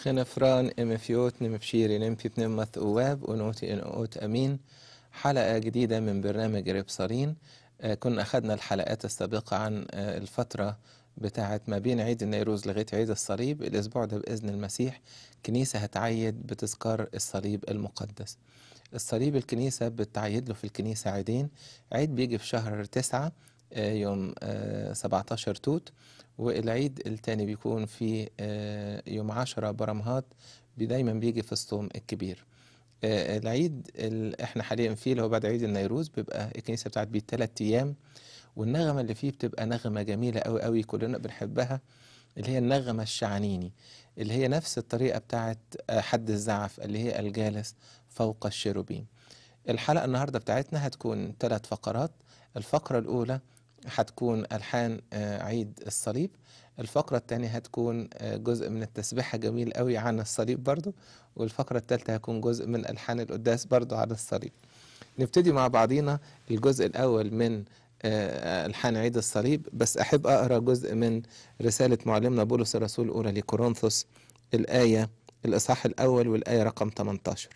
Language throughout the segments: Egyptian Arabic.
خنفران امفيوت نمبشيري نمبي بنمث اواب ونوتي ان اوت امين حلقة جديدة من برنامج ريبصارين آه، كنا أخذنا الحلقات السابقة عن آه، الفترة بتاعت ما بين عيد النيروز لغاية عيد الصليب الأسبوع ده بإذن المسيح كنيسة هتعيد بتذكار الصليب المقدس الصليب الكنيسة بتعيد له في الكنيسة عيدين عيد بيجي في شهر تسعة آه، يوم آه، 17 توت والعيد التاني بيكون في آه، يوم عشرة برمهات بي- دايما بيجي في الصوم الكبير آه، العيد اللي احنا حاليا فيه اللي هو بعد عيد النيروز بيبقى الكنيسة بتاعت بيه تلات أيام والنغمة اللي فيه بتبقى نغمة جميلة أوي أوي كلنا بنحبها اللي هي النغمة الشعنيني اللي هي نفس الطريقة بتاعت آه، حد الزعف اللي هي الجالس فوق الشيروبيم الحلقة النهاردة بتاعتنا هتكون ثلاث فقرات الفقرة الأولى هتكون ألحان آه، عيد الصليب الفقرة الثانية هتكون آه، جزء من التسبيحة جميل قوي عن الصليب برضو والفقرة الثالثة هتكون جزء من ألحان القداس برضو عن الصليب نبتدي مع بعضينا الجزء الأول من آه، ألحان عيد الصليب بس أحب أقرأ جزء من رسالة معلمنا بولس الرسول الأولى لكورنثوس الآية الإصحاح الأول والآية رقم 18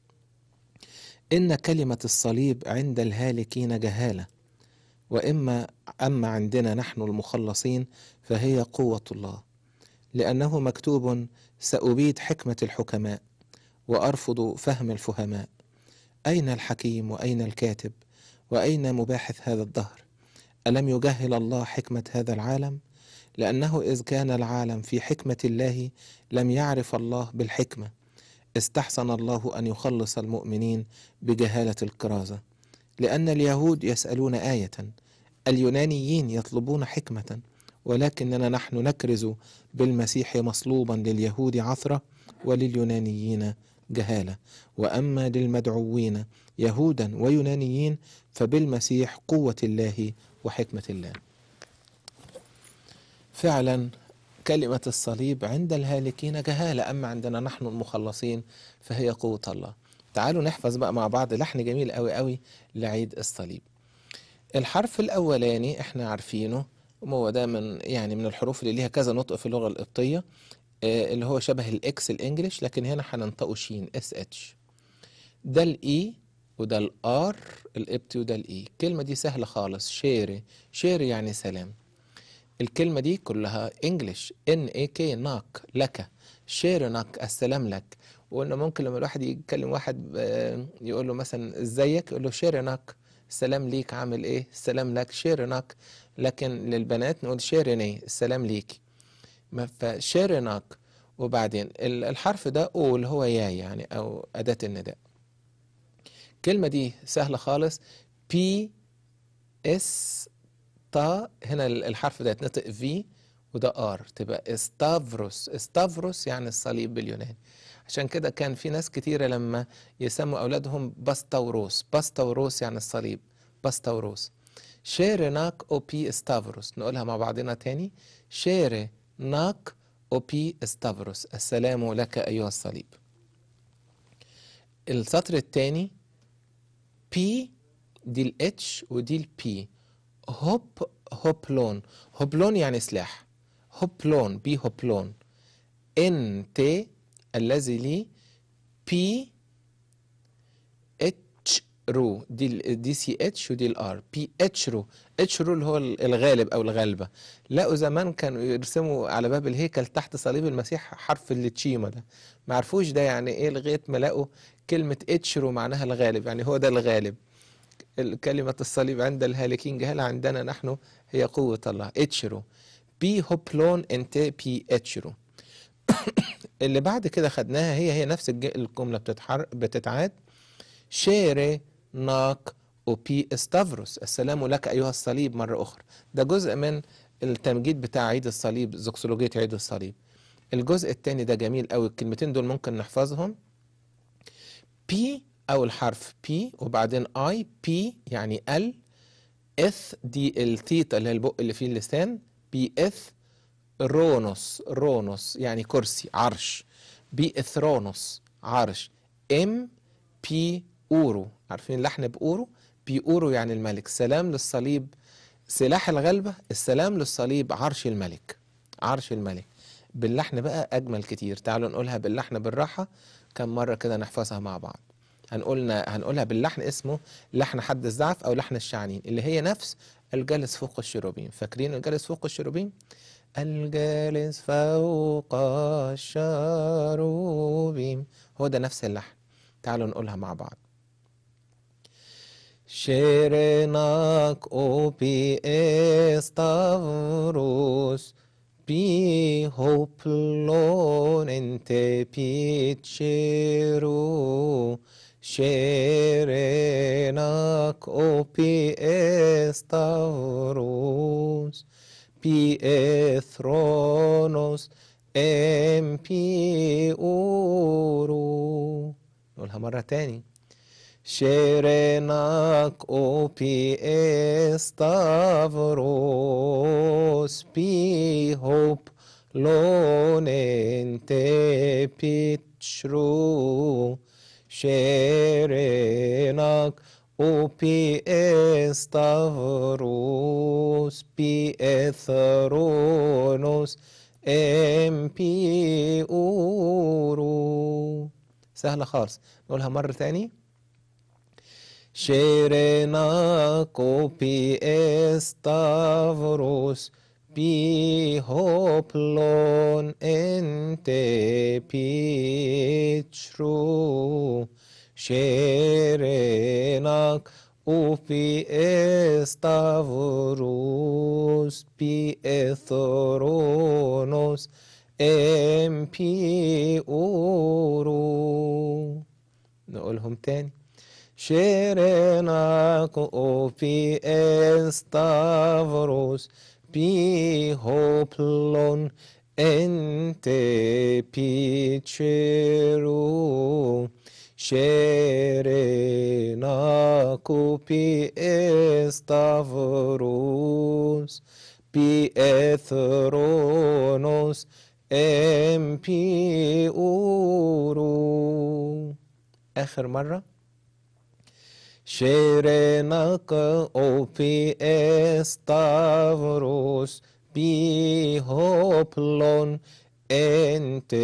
إن كلمة الصليب عند الهالكين جهالة وإما أما عندنا نحن المخلصين فهي قوة الله لأنه مكتوب سأبيد حكمة الحكماء وأرفض فهم الفهماء أين الحكيم وأين الكاتب وأين مباحث هذا الدهر ألم يجهل الله حكمة هذا العالم لأنه إذ كان العالم في حكمة الله لم يعرف الله بالحكمة استحسن الله أن يخلص المؤمنين بجهالة الكرازة لأن اليهود يسألون آية اليونانيين يطلبون حكمة ولكننا نحن نكرز بالمسيح مصلوبا لليهود عثرة ولليونانيين جهالة وأما للمدعوين يهودا ويونانيين فبالمسيح قوة الله وحكمة الله فعلا كلمة الصليب عند الهالكين جهالة أما عندنا نحن المخلصين فهي قوة الله تعالوا نحفظ بقى مع بعض لحن جميل قوي قوي لعيد الصليب الحرف الأولاني احنا عارفينه وهو ده من يعني من الحروف اللي ليها كذا نطق في اللغة القبطية آه، اللي هو شبه الإكس الإنجليش لكن هنا هننطقه شين اس اتش ده الإي وده الآر القبطي وده الإي الكلمة دي سهلة خالص شيري شيري يعني سلام الكلمة دي كلها انجلش ان اي كي ناك لك شير ناك السلام لك وقلنا ممكن لما الواحد يتكلم واحد آه، يقول له مثلا ازيك يقول له شير ناك السلام ليك عامل ايه السلام لك شير ناك لكن للبنات نقول شيرني السلام ليك ما فشيرناك وبعدين ال- الحرف ده او اللي هو يا يعني او اداة النداء الكلمة دي سهلة خالص بي اس تا هنا ال- الحرف ده يتنطق في وده ار تبقى استافروس استافروس يعني الصليب باليوناني عشان كده كان في ناس كتيرة لما يسموا أولادهم باستوروس باستوروس يعني الصليب باستوروس شيرناك او بي استافروس نقولها مع بعضنا تاني شيرناك او بي استافروس السلام لك أيها الصليب السطر التاني بي دي الاتش ودي البي هوب هوبلون هوبلون يعني سلاح هوبلون بي هوبلون ان تي الذي لي بي اتش رو دي ال- دي سي اتش ودي الار بي اتش رو اتش رو اللي هو ال- الغالب او الغالبه لقوا زمان كانوا يرسموا على باب الهيكل تحت صليب المسيح حرف التشيما ده ما عرفوش ده يعني ايه لغايه ما لقوا كلمه اتش رو معناها الغالب يعني هو ده الغالب كلمة الصليب عند الهالكين جهالة عندنا نحن هي قوة الله اتشرو بي هوبلون انت بي اتشرو اللي بعد كده خدناها هي هي نفس الج- الجملة بتتحر بتتعاد شيري ناك وبي استافروس السلام لك أيها الصليب مرة أخرى ده جزء من التمجيد بتاع عيد الصليب زوكسولوجية عيد الصليب الجزء الثاني ده جميل قوي الكلمتين دول ممكن نحفظهم بي أول حرف بي وبعدين اي بي يعني ال اث دي التيتا اللي هي البق اللي فيه اللسان بي اث رونوس رونوس يعني كرسي عرش بي اثرونوس عرش ام بي اورو عارفين اللحن باورو بي اورو يعني الملك سلام للصليب سلاح الغلبة السلام للصليب عرش الملك عرش الملك باللحن بقى أجمل كتير تعالوا نقولها باللحن بالراحة كم مرة كده نحفظها مع بعض هنقولنا هنقولها باللحن اسمه لحن حد الزعف أو لحن الشعنين اللي هي نفس الجالس فوق الشروبين فاكرين الجالس فوق الشروبين الجالس فوق الشروبين هو ده نفس اللحن تعالوا نقولها مع بعض Sherenak opi estavros Pi hoplon ente pitcheru Sherenak opi estavros Pi ethronos empi uru نقولها مرة تاني شيرناك اوبي استافروس بي هوب لون انت بيتشرو شيرناك اوبي استافروس بي اثرونوس ام بي اورو سهلة خالص نقولها مرة تاني Sherenako pi estavros pi hoplon ente pichru Sherenak upi estavros pi ethronos empi uru نقولهم تاني شيرناك اوبي استافروس بي هوبلون انت بيتشيرو شيرناك بي استافروس بي اثرونوس ام بي اورو اخر مره شيرناك اوبي استافروس بي هوبلون انت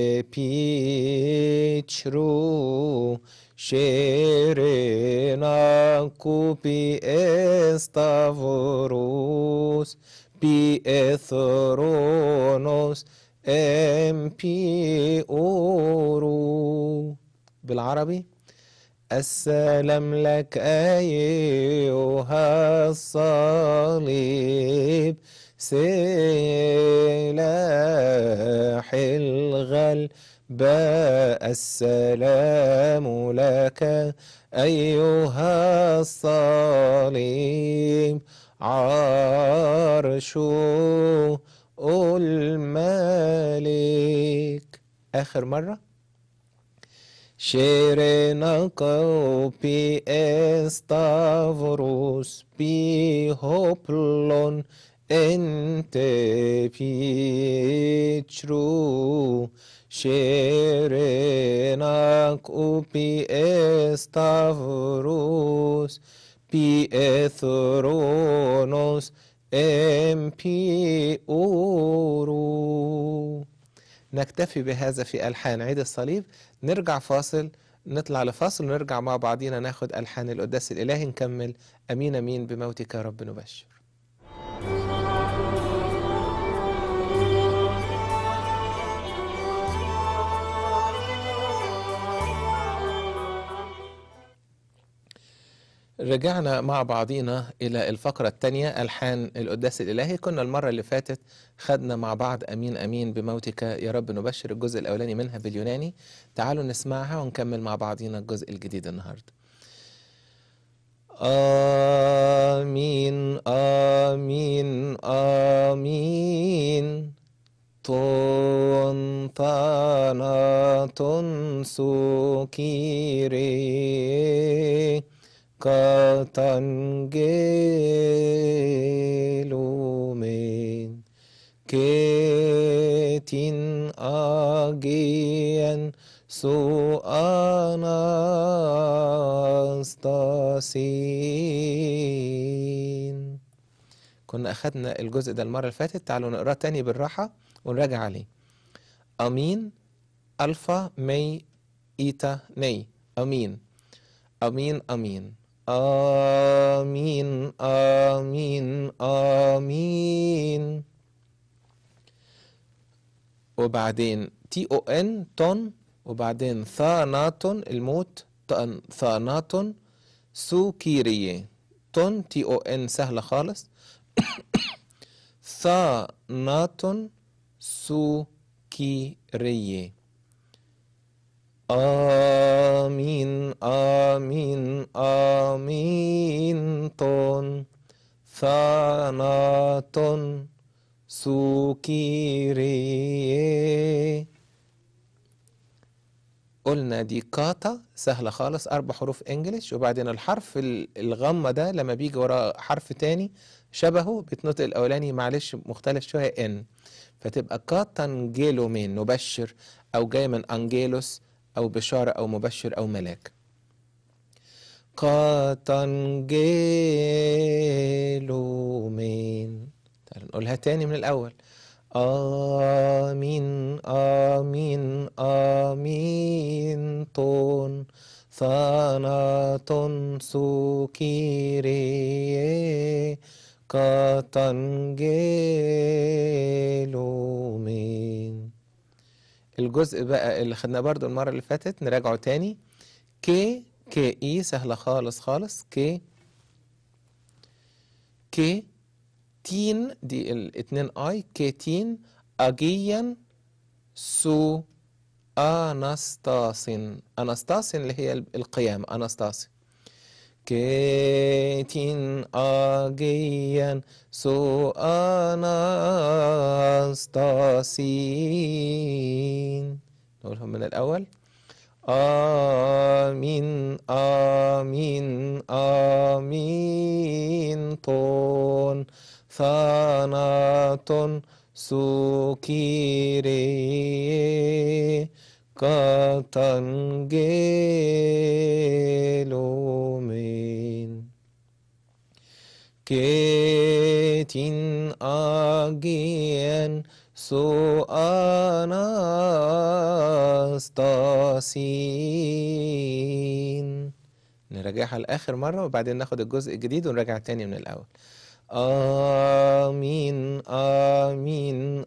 بيتشرو شيرناك بي استافروس بي اثرونوس ام بي اورو بالعربي السلام لك أيها الصليب سلاح الغلباء السلام لك أيها الصليب عرش الملك آخر مرة شيرناك بي استافروس بي هوبلون انت بيتشرو شيرناك بي استافروس بي اثرونوس ام بي اورو نكتفي بهذا في ألحان عيد الصليب نرجع فاصل نطلع لفاصل ونرجع مع بعضينا ناخد ألحان القداس الإلهي نكمل أمين أمين بموتك يا رب نبشر رجعنا مع بعضينا إلى الفقرة الثانية ألحان القداس الإلهي كنا المرة اللي فاتت خدنا مع بعض أمين أمين بموتك يا رب نبشر الجزء الأولاني منها باليوناني تعالوا نسمعها ونكمل مع بعضينا الجزء الجديد النهاردة آمين آمين آمين تونتانا تنسوكيري katanggelumen ketin agian su anastasin كنا أخدنا الجزء ده المرة اللي فاتت تعالوا نقراه تاني بالراحة ونراجع عليه أمين ألفا مي إيتا ني أمين أمين أمين آمين آمين آمين وبعدين تي او ان تون وبعدين ثاناتون الموت تن- ثاناتون سوكيرية تون تي او ان سهلة خالص ثاناتون سوكيرية آمين آمين آمين تون ثاناتون سوكيري قلنا دي كاتا سهلة خالص أربع حروف إنجليش وبعدين الحرف ال- الغمة ده لما بيجي وراه حرف تاني شبهه بيتنطق الأولاني معلش مختلف شوية إن فتبقى كاتانجيلومين نبشر أو جاي من أنجيلوس أو بشارة أو مبشر أو ملاك كاتانجيلومين تعال نقولها تاني من الأول آمين آمين آمين طون ثاناتون سوكيري كاتانجيلومين الجزء بقى اللي خدناه برضو المرة اللي فاتت نراجعه تاني كي كي اي سهلة خالص خالص كي كي تين دي الاتنين اي كيتين اجيا سو انستاسين انستاسين اللي هي القيام انستاسين كيتين اجيا سو انستاسين نقولهم من الاول آمين آمين آمين طون ثاناتون سوكيري كاتنجيلومين كيتين آجين سو أناستاسين نراجعها لآخر مرة وبعدين ناخد الجزء الجديد ونراجع تاني من الأول آمين آمين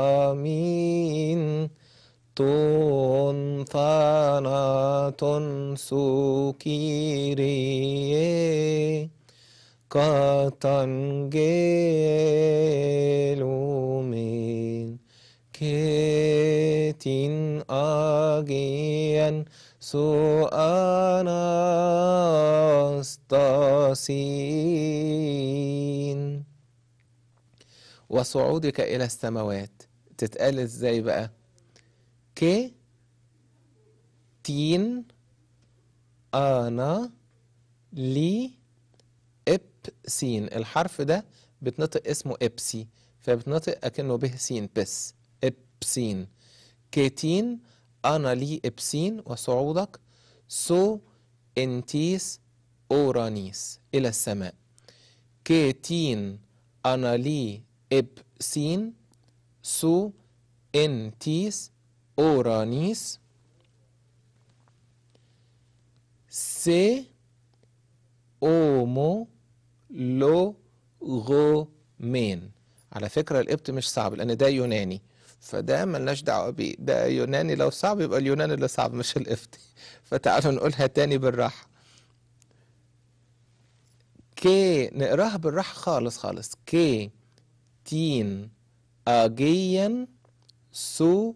آمين تون ثاناتون سوكيري كاتنجيلومين كيتين آجيان سو أناستاسين وصعودك إلى السماوات تتقال ازاي بقى كي تين أنا لي إبسين الحرف ده بتنطق اسمه إبسي فبتنطق أكنه به سين بس إبسين كيتين أنا لي إبسين وصعودك سو انتيس أورانيس إلى السماء كيتين أنا لي إبسين سو انتيس أورانيس سي اومو لو غو مين على فكرة القبط مش صعب لأن ده يوناني فده ملناش دعوة بيه ده يوناني لو صعب يبقى اليوناني اللي صعب مش القبطي فتعالوا نقولها تاني بالراحة كي نقراها بالراحة خالص خالص كي تين أجيا سو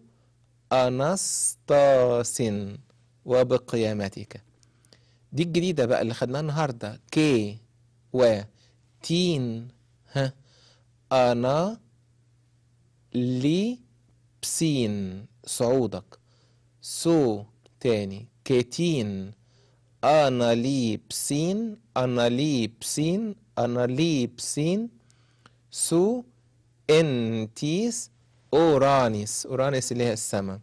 أنستاسين وبقيامتك دي الجديدة بقى اللي خدناها النهاردة كي و تين ها أنا لي بسين صعودك سو تاني كيتين أنا لي بسين أنا لي بسين أنا لي بسين سو انتيس أورانيس أورانيس اللي هي السماء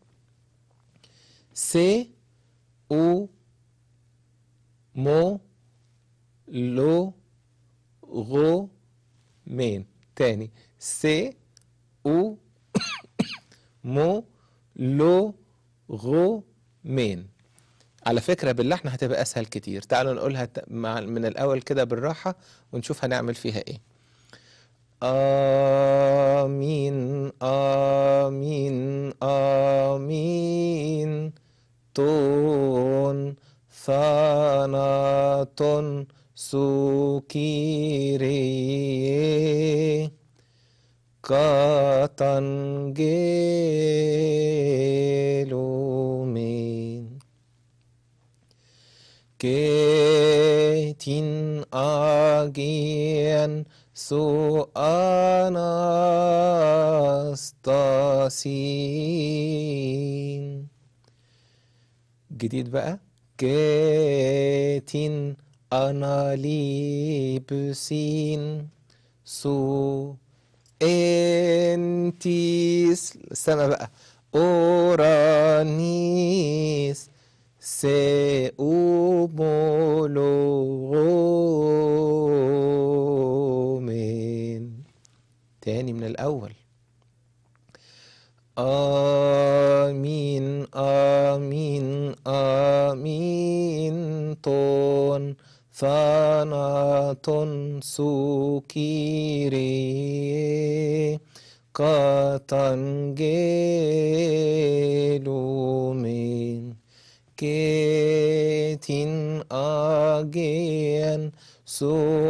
سي أو مو لو غو مين تاني سي او مو لو غو مين على فكرة باللحن هتبقى أسهل كتير تعالوا نقولها ت- مع من الأول كده بالراحة ونشوف هنعمل فيها إيه آمين آمين آمين تون ثاناتون سوكيري كاتنجيلومين كيتين آجين سو أناستاسين جديد بقى كيتين أناليبسين سو انتيس السما بقى اورانيس سيومولوغومين تاني من الأول آمين آمين آمين تون ثاناتون سوكيري كاتنجيلومين كيتين آجين سو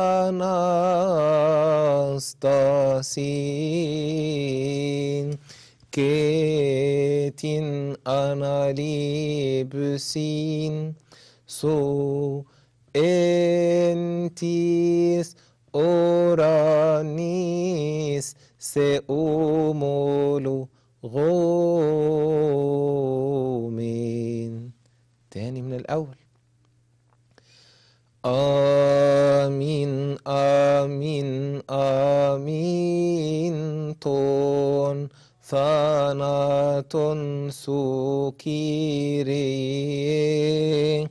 أناستاسين كيتين أناليبسين سو انتيس اورانيس سيومولو غومين تاني من الأول آمين آمين آمين تون ثاناتون سوكيري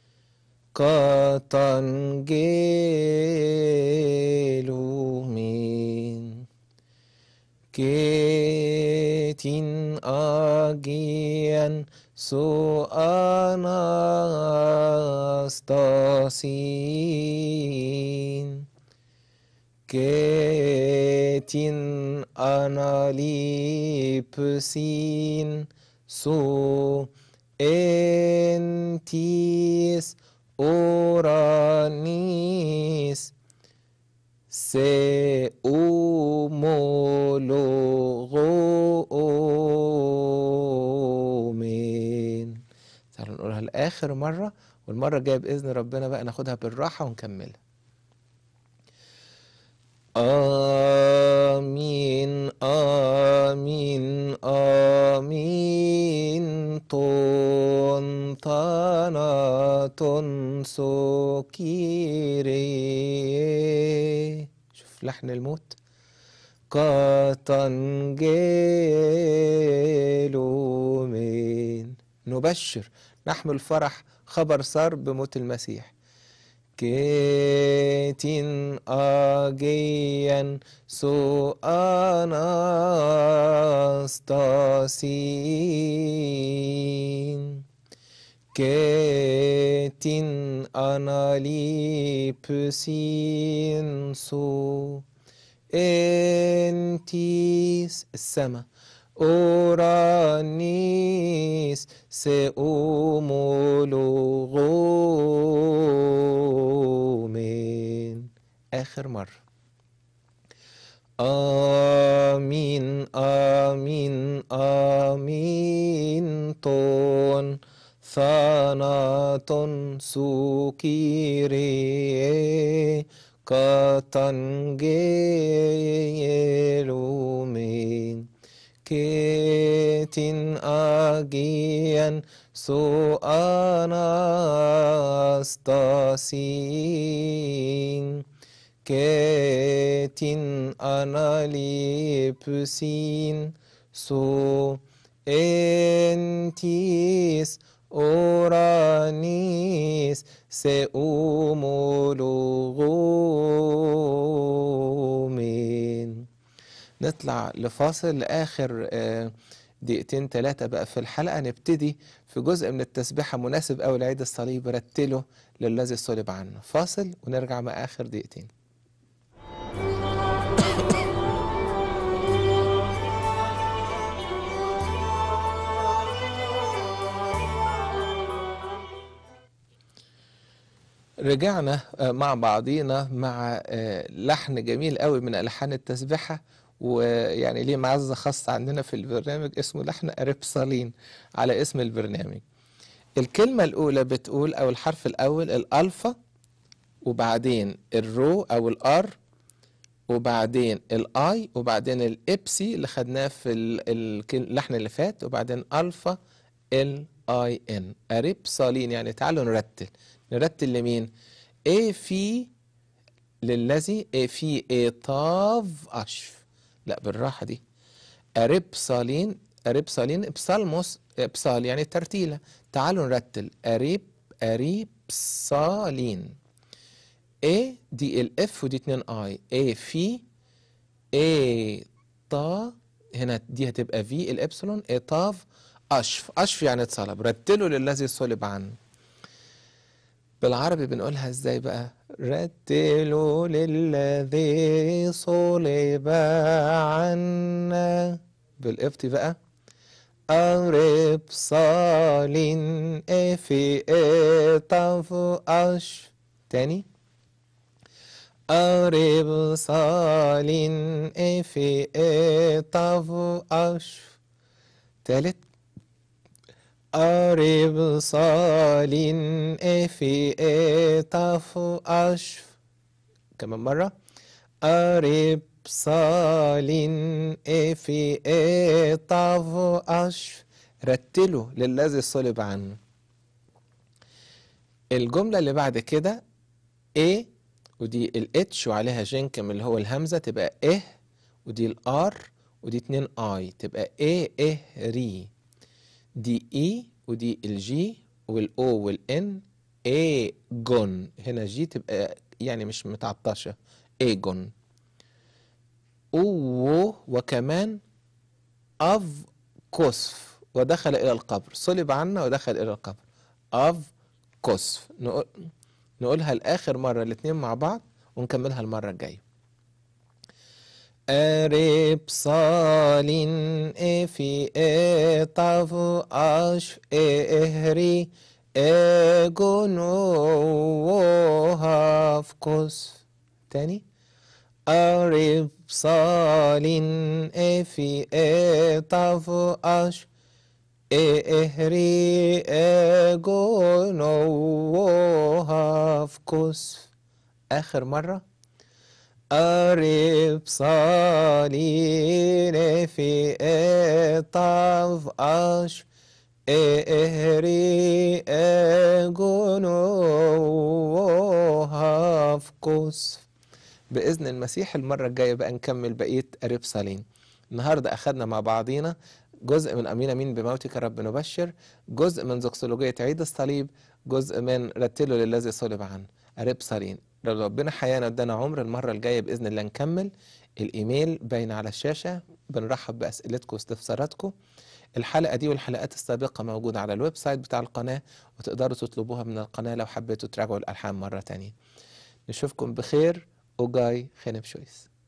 كاتنجيلومين كيتين آجين سو أناستاسين كيتين أناليبسين سو انتيس اورانيس سيومولوغومين تعالوا نقولها لآخر مرة والمرة الجاية بإذن ربنا بقى ناخدها بالراحة ونكملها آمين آمين آمين تون تاناتون سوكيري شوف لحن الموت كاتنجيلومين نبشر نحمل فرح خبر سار بموت المسيح كيتين آجيا سو أناستاسين كيتين أناليبسين سو انتيس السما أورانيس سيومولوغومين آخر مرة آمين آمين آمين تون ثاناتون سوكيري كاتنجيلومين كيتين آجيا سو أناستاسين كيتين أناليبسين سو انتيس أورانيس سيومولوغومين نطلع لفاصل لآخر آه، دقيقتين ثلاثة بقى في الحلقة نبتدي في جزء من التسبيحة مناسب أوي لعيد الصليب رتله للذي صلب عنه فاصل ونرجع مع آخر دقيقتين رجعنا آه، مع بعضينا مع آه، لحن جميل قوي من ألحان التسبيحة ويعني ليه معزة خاصة عندنا في البرنامج اسمه لحن أريبصالين على اسم البرنامج الكلمة الأولى بتقول أو الحرف الأول الألفا وبعدين الرو أو الآر وبعدين الاي وبعدين الابسي اللي خدناه في ال- ال- اللحن اللي فات وبعدين الفا ال اي ان اريبصالين يعني تعالوا نرتل نرتل لمين ايه في للذي ايه في ايطاف اشف لا بالراحه دي اريبصالين اريبصالين ابصالموس ابصال يعني ترتيله تعالوا نرتل اريب اريبصالين ايه دي الاف ودي اتنين اي ايه في ايه طا هنا دي هتبقى في الابسلون ايطاف اشف اشف يعني اتصلب رتلوا للذي صلب عنه بالعربي بنقولها ازاي بقى رتلوا للذي صلب عنا بالقبطي بقى أرب صالين في إطاف أش تاني أرب صالين في إطاف أش تالت أرب صالين في إطاف أشف كمان مرة أرب صالين في إطاف أشف رتلوا للذي صلب عنه الجملة اللي بعد كده إيه ودي الاتش وعليها جنكم اللي هو الهمزة تبقى إيه ودي الآر ودي اتنين آي تبقى إيه إيه ري دي اي ودي الجي والاو والان ايجون هنا جي تبقى يعني مش متعطشة ايجون او وكمان اف كسف ودخل الى القبر صلب عنا ودخل الى القبر اف كسف نقول نقولها لاخر مرة الاتنين مع بعض ونكملها المرة الجاية أريب صالين في إطاف أش إهري إجنوها في كسف تاني أريب صالين في إطاف أش إهري إجنوها في كسف آخر مرة قريب صالين في إطاف أش إهري جنوها في كسف بإذن المسيح المرة الجاية بقى نكمل بقية قريب صالين النهاردة أخدنا مع بعضينا جزء من أمين أمين بموتك رب نبشر جزء من زوكسولوجية عيد الصليب جزء من رتلوا للذي صلب عنه قريب صالين لو ربنا حيانا ادانا عمر المرة الجاية بإذن الله نكمل الإيميل باين على الشاشة بنرحب بأسئلتكم واستفساراتكم الحلقة دي والحلقات السابقة موجودة على الويب سايت بتاع القناة وتقدروا تطلبوها من القناة لو حبيتوا تراجعوا الألحان مرة تانية نشوفكم بخير وجاي خنب شويس